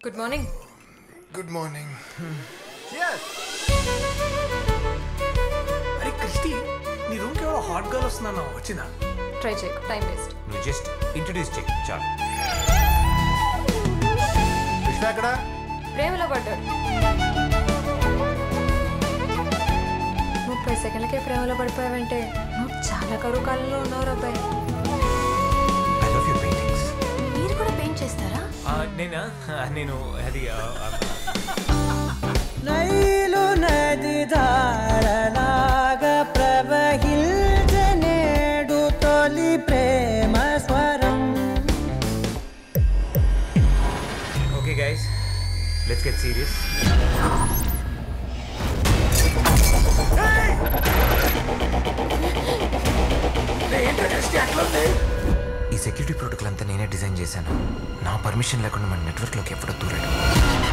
good morning good morning అరే క్రిస్టి నీ రూమ్కి ఎవరో హాట్ గర్ల్ వస్తుందన్న వచ్చిందా ట్రై చేయకు టైం వేస్ట్ నువ్వు జస్ట్ ఇంట్రడ్యూస్ చేయి చాలు కృష్ణ ఎక్కడ ప్రేమలో పడ్డాడు ముప్పై సెకండ్లకే ప్రేమలో పడిపోయావంటే నువ్వు చాలా కరువు కాలంలో ఉన్నావు అబ్బాయి ఐ లవ్ యూ పెయింటింగ్స్ మీరు కూడా పెయింట్ చేస్తారా నేనా నేను అది ఆ, ఆ, నైలు నది ధారలాగా ప్రవహిల్చనేడు తొలి ప్రేమ స్వరం okay guys let's get serious ఈ సెక్యూరిటీ ప్రోటోకాల్ అంతా నేనే డిజైన్ చేశాను నా పర్మిషన్ లేకుండా మన నెట్వర్క్లోకి ఎప్పుడో దూరాడు